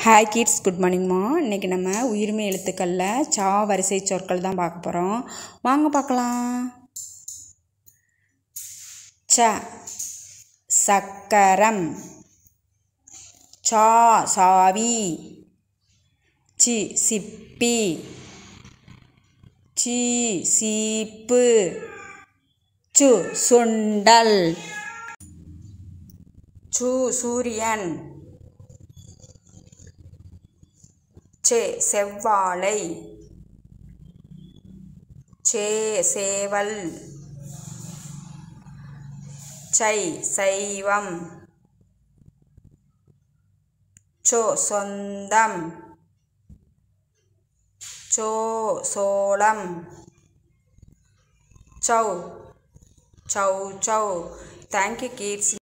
hi kids good மார்னிங்மா இன்றைக்கி நம்ம உயிர்மை எழுத்துக்களில் சா வரிசை சொற்கள் தான் பார்க்க போகிறோம் வாங்க பார்க்கலாம் ச சக்கரம் சா சாவி சி சிப்பி சி சீப்பு சு சுண்டல் சு சூரியன் சே செவ்வாழை சே சேவல் சை சைவம் சோ சொந்தம் சோ சோளம் சௌ சௌ சௌ தேங்க்யூ கிட்ஸ்